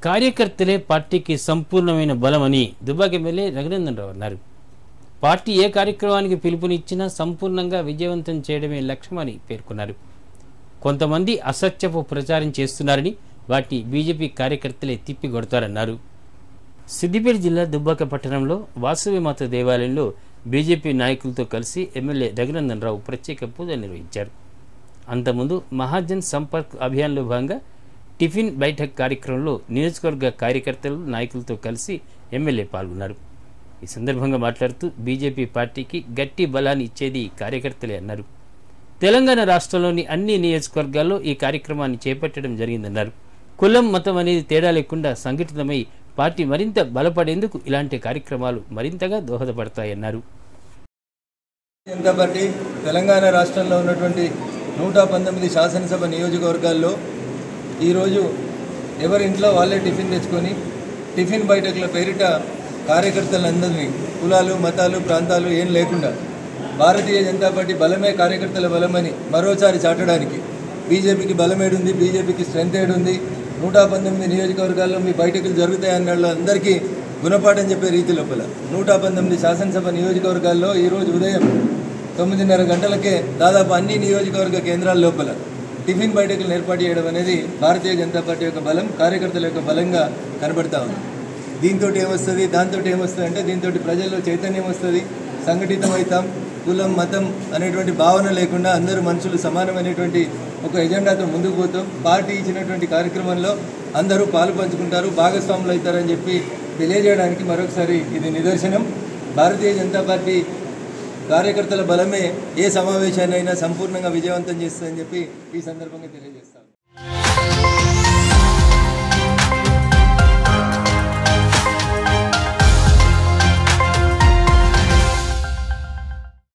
కార్యకర్తలే పార్టీకి సంపూర్ణమైన బలమని దుబ్బాక ఎమ్మెల్యే రఘునందన్ రావు అన్నారు పార్టీ ఏ కార్యక్రమానికి పిలుపునిచ్చినా సంపూర్ణంగా విజయవంతం చేయడమే లక్ష్యమని పేర్కొన్నారు కొంతమంది అసత్యపు ప్రచారం చేస్తున్నారని వాటిని బీజేపీ కార్యకర్తలే తిప్పికొడతారన్నారు సిద్దిపేట జిల్లా దుబ్బాక పట్టణంలో వాసవిమాత దేవాలయంలో బీజేపీ నాయకులతో కలిసి ఎమ్మెల్యే రఘునందన్ రావు ప్రత్యేక పూజలు నిర్వహించారు అంతకుముందు మహాజన్ సంపర్క్ అభియాన్లో భాగంగా టిఫిన్ బైఠక్ కార్యక్రమంలో నియోజకవర్గ కార్యకర్తలు నాయకులతో కలిసి ఎమ్మెల్యే పాల్గొన్నారు ఈ సందర్భంగా మాట్లాడుతూ బీజేపీ పార్టీకి గట్టి బలాన్ని ఇచ్చేది కార్యకర్తలే అన్నారు తెలంగాణ రాష్ట్రంలోని అన్ని నియోజకవర్గాల్లో ఈ కార్యక్రమాన్ని చేపట్టడం జరిగిందన్నారు కులం మతం అనేది తేడా లేకుండా సంఘటితమై పార్టీ మరింత బలపడేందుకు ఇలాంటి కార్యక్రమాలు మరింతగా దోహదపడతాయన్నారు జనతా పార్టీ తెలంగాణ రాష్ట్రంలో ఉన్నటువంటి నూట పంతొమ్మిది శాసనసభ నియోజకవర్గాల్లో ఈరోజు ఎవరి ఇంట్లో వాళ్ళే టిఫిన్ తెచ్చుకొని టిఫిన్ బయటకుల పేరిట కార్యకర్తలందరినీ కులాలు మతాలు ప్రాంతాలు ఏం లేకుండా భారతీయ జనతా పార్టీ బలమే కార్యకర్తల బలమని మరోసారి చాటడానికి బీజేపీకి బలం ఏడుంది బీజేపీకి స్ట్రెంత్ ఏడుంది నూట పంతొమ్మిది నియోజకవర్గాల్లో మీ బయటకులు జరుగుతాయన్న వాళ్ళందరికీ గుణపాఠం చెప్పే రీతి లోపల నూట పంతొమ్మిది శాసనసభ నియోజకవర్గాల్లో ఈరోజు ఉదయం తొమ్మిదిన్నర గంటలకే దాదాపు అన్ని నియోజకవర్గ కేంద్రాల లోపల టిఫిన్ బయటకులు ఏర్పాటు చేయడం అనేది భారతీయ జనతా పార్టీ యొక్క బలం కార్యకర్తల యొక్క బలంగా కనబడతా ఉంది దీంతో ఏమొస్తుంది దాంతో ఏమొస్తుంది అంటే దీంతో ప్రజల్లో చైతన్యం వస్తుంది సంఘటితం అవుతాం కులం మతం అనేటువంటి భావన లేకుండా అందరూ మనుషులు సమానమైనటువంటి ఒక ఎజెండాతో ముందుకు పోతాం పార్టీ ఇచ్చినటువంటి కార్యక్రమంలో అందరూ పాలు పంచుకుంటారు భాగస్వాములు అవుతారని చెప్పి తెలియజేయడానికి మరొకసారి ఇది నిదర్శనం భారతీయ జనతా పార్టీ కార్యకర్తల బలమే ఏ సమావేశాన్నైనా సంపూర్ణంగా విజయవంతం చేస్తుందని చెప్పి ఈ సందర్భంగా తెలియజేస్తాను